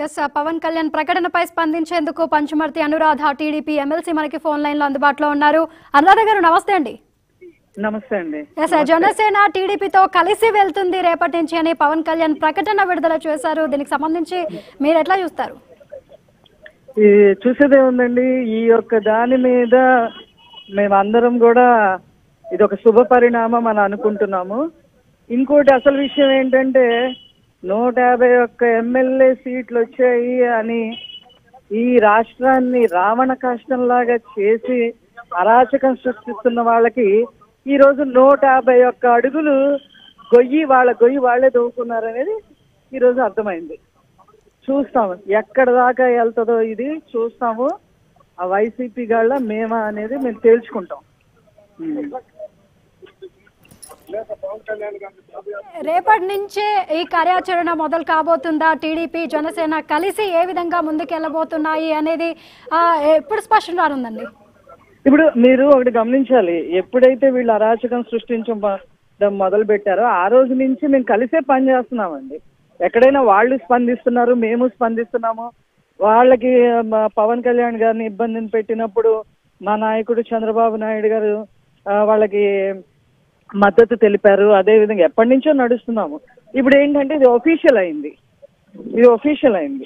Yes Pawan Kalyan ప్రకటనపై స్పందించేందుకు Panchumarthi Anuradha TDP MLC మనకి ఫోన్ లైన్ లో అందుబాటులో ఉన్నారు అనురాధ గారు నమస్తే అండి నమస్తే అండి ఎస్ జనసేన టీడీపీతో కలిసి వెళ్తుంది రేపటి నుంచి అని పవన్ కళ్యాణ్ ప్రకటన విడుదల చేశారు దీనికి సంబంధించి మీరు ఎట్లా చూస్తారు ఈ చూసేదే ఉందండి ఈ యొక్క దాని మీద మేమందరం కూడా ఇది ఒక శుభ పరిణామం అని అనుకుంటున్నాము ఇంకోటి అసలు విషయం ఏంటంటే నూట యాభై ఒక్క ఎమ్మెల్యే సీట్లు వచ్చాయి అని ఈ రాష్ట్రాన్ని రావణ కష్టంలాగా చేసి అరాచకం సృష్టిస్తున్న వాళ్ళకి ఈ రోజు నూట యాభై ఒక్క అడుగులు గొయ్యి వాళ్ళ గొయ్యి వాళ్ళే దవ్వుకున్నారనేది ఈ రోజు అర్థమైంది చూస్తాము ఎక్కడ దాకా వెళ్తుందో ఇది చూస్తాము ఆ వైసీపీ గాళ్ళ మేమా అనేది మేము తేల్చుకుంటాం రేపటి నుంచే ఈ కార్యాచరణ మొదలు కాబోతుందా టీడీపీ జనసేన కలిసి ఏ విధంగా ముందుకెళ్ళబోతున్నాయి అనేది ఆ, ఎప్పుడు స్పష్టం రానుందండి ఇప్పుడు మీరు ఒకటి గమనించాలి ఎప్పుడైతే వీళ్ళు అరాచకం సృష్టించడం మొదలు పెట్టారో ఆ రోజు నుంచి మేము కలిసే పని చేస్తున్నామండి ఎక్కడైనా వాళ్ళు స్పందిస్తున్నారు మేము స్పందిస్తున్నాము వాళ్ళకి మా పవన్ కళ్యాణ్ గారిని ఇబ్బందిని పెట్టినప్పుడు మా నాయకుడు చంద్రబాబు నాయుడు గారు ఆ, వాళ్ళకి మద్దతు తెలిపారు అదే విధంగా ఎప్పటి నుంచో నడుస్తున్నాము ఇప్పుడు ఏంటంటే ఇది ఒఫీషియల్ అయింది ఇది ఒఫీషియల్ అయింది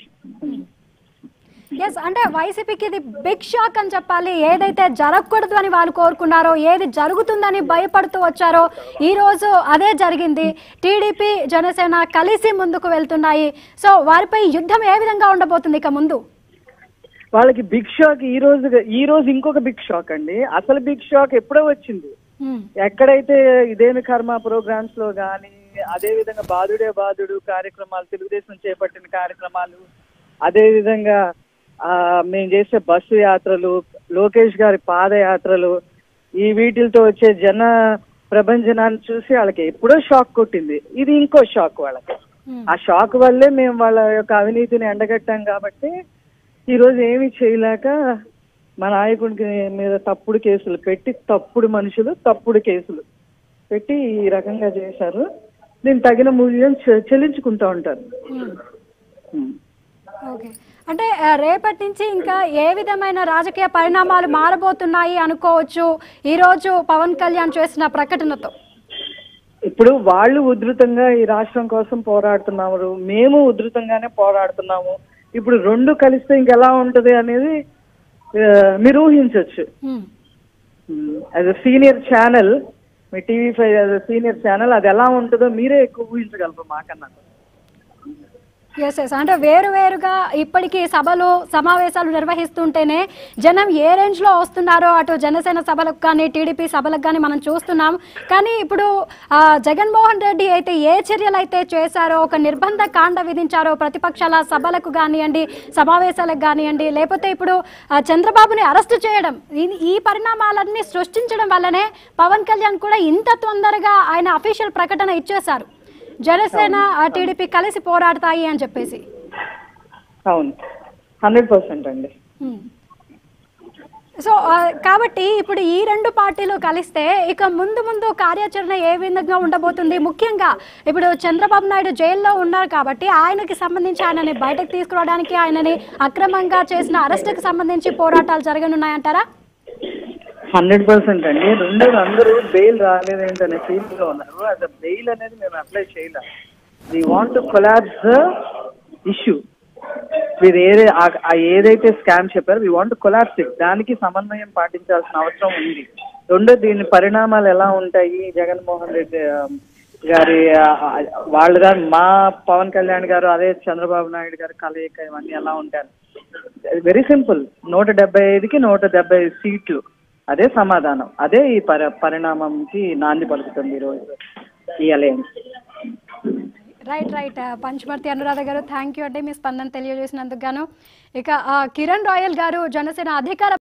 ఎస్ అంటే వైసీపీకి ఇది బిగ్ షాక్ అని చెప్పాలి ఏదైతే జరగకూడదు అని వాళ్ళు కోరుకున్నారో ఏది జరుగుతుందని భయపడుతూ వచ్చారో ఈ రోజు అదే జరిగింది టీడీపీ జనసేన కలిసి ముందుకు వెళ్తున్నాయి సో వారిపై యుద్ధం ఏ విధంగా ఉండబోతుంది ఇక ముందు వాళ్ళకి బిగ్ షాక్ ఈ రోజు ఈ రోజు ఇంకొక బిగ్ షాక్ అండి అసలు బిగ్ షాక్ ఎప్పుడో వచ్చింది హ్మ్. ఎక్కడైతే ఇదేమి కర్మ ప్రోగ్రామ్స్ లో గాని అదే విధంగా బాధుడే బాధుడు కార్యక్రమాలు తెలుగుదేశం చేపట్టిన కార్యక్రమాలు అదే విధంగా ఆ మేము చేసే బస్సు యాత్రలు లోకేష్ గారి పాదయాత్రలు ఈ వీటితో వచ్చే జన ప్రభంజనాన్ని చూసి వాళ్ళకి ఎప్పుడో షాక్ కొట్టింది ఇది ఇంకో షాక్ వాళ్ళకి హ్మ్. ఆ షాక్ వల్లే మేము వాళ్ళ యొక్క అవినీతిని ఎండగట్టాం కాబట్టి ఈ రోజు ఏమీ చేయలేక మా నాయకుడికి మీద తప్పుడు కేసులు పెట్టి తప్పుడు మనుషులు తప్పుడు కేసులు పెట్టి ఈ రకంగా చేశారు దీనికి తగిన మూల్యం చె- చెల్లించుకుంటూ ఉంటారు హ్మ్. ఉం. ఓకే అంటే ఆ, రేపటి నుంచి ఇంకా ఏ విధమైన రాజకీయ పరిణామాలు మారబోతున్నాయి అనుకోవచ్చు ఈ రోజు పవన్ కళ్యాణ్ చేసిన ప్రకటనతో ఇప్పుడు వాళ్ళు ఉధృతంగా ఈ రాష్ట్రం కోసం పోరాడుతున్నారు మేము ఉధృతంగానే పోరాడుతున్నాము ఇప్పుడు రెండు కలిస్తే ఇంకెలా ఉంటది అనేది ఆ, మీరు ఊహించవచ్చు హ్మ్. యాజ్ అ సీనియర్ ఛానల్ మీ TV five as a senior channel అది ఎలా ఉంటుందో మీరే ఎక్కువ ఊహించగలరు మాకన్నా ఎస్ ఎస్ అంటే వేరు వేరుగా ఇప్పటికీ సభలు సమావేశాలు నిర్వహిస్తుంటేనే జనం ఏ రేంజ్ లో వస్తున్నారో అటు జనసేన సభలకు కానీ టీడీపీ సభలకు కానీ మనం చూస్తున్నాం కానీ ఇప్పుడు ఆ, జగన్మోహన్ రెడ్డి అయితే ఏ చర్యలు అయితే చేశారో ఒక నిర్బంధ కాండ విధించారో ప్రతిపక్షాల సభలకు కానివ్వండి సమావేశాలకు కానివ్వండి లేకపోతే ఇప్పుడు ఆ, చంద్రబాబుని అరెస్టు చేయడం ఈ- ఈ పరిణామాలన్నీ సృష్టించడం వల్లనే పవన్ కళ్యాణ్ కూడా ఇంత తొందరగా ఆయన అఫీషియల్ ప్రకటన ఇచ్చేశారు జనసేన ఆ టీడీపీ కలిసి పోరాడతాయి అని చెప్పేసి అవును హండ్రెడ్ పర్సెంట్ అండి హ్మ్. సో ఆ, కాబట్టి ఇప్పుడు ఈ రెండు పార్టీలు కలిస్తే ఇక ముందు ముందు కార్యాచరణ ఏ విధంగా ఉండబోతుంది ముఖ్యంగా ఇప్పుడు చంద్రబాబు నాయుడు జైల్లో ఉన్నారు కాబట్టి ఆయనకి సంబంధించి ఆయనని బయటకు తీసుకురావడానికి ఆయనని అక్రమంగా చేసిన అరెస్టుకి సంబంధించి పోరాటాలు జరగనున్నాయంటారా హండ్రెడ్ పర్సెంట్ అండి రెండు అందరూ బెయిల్ రాలేదేంటనే ఫీల్ లో ఉన్నారు అది బెయిల్ అనేది మేము అప్లై చేయలేం we want to collapse the issue మీరు ఏదే ఆ- ఆ ఏదైతే స్కామ్ చెప్పారో వి వాంట్ కొలాబ్స్ ఇట్ దానికి సమన్వయం పాటించాల్సిన అవసరం ఉంది రెండో దీని పరిణామాలు ఎలా ఉంటాయి జగన్మోహన్ రెడ్డి ఆ, గారి ఆ, వాళ్ళు గారు మా పవన్ కళ్యాణ్ గారు అదే చంద్రబాబు నాయుడు గారు కలయిక ఇవన్నీ ఎలా ఉంటారు వెరీ సింపుల్ నూట డెబ్బై ఐదుకి నూట డెబ్బై ఐదు సీట్లు అదే సమాధానం అదే ఈ పరి పరిణామంకి నాంది పలుకుతుంది ఈరోజు ఈ alliance right right Panchumarthi Anuradha garu thank you అండి మీ స్పందన తెలియజేసినందుకు గాను ఇక ఆ, కిరణ్ రాయల్ గారు జనసేన అధికార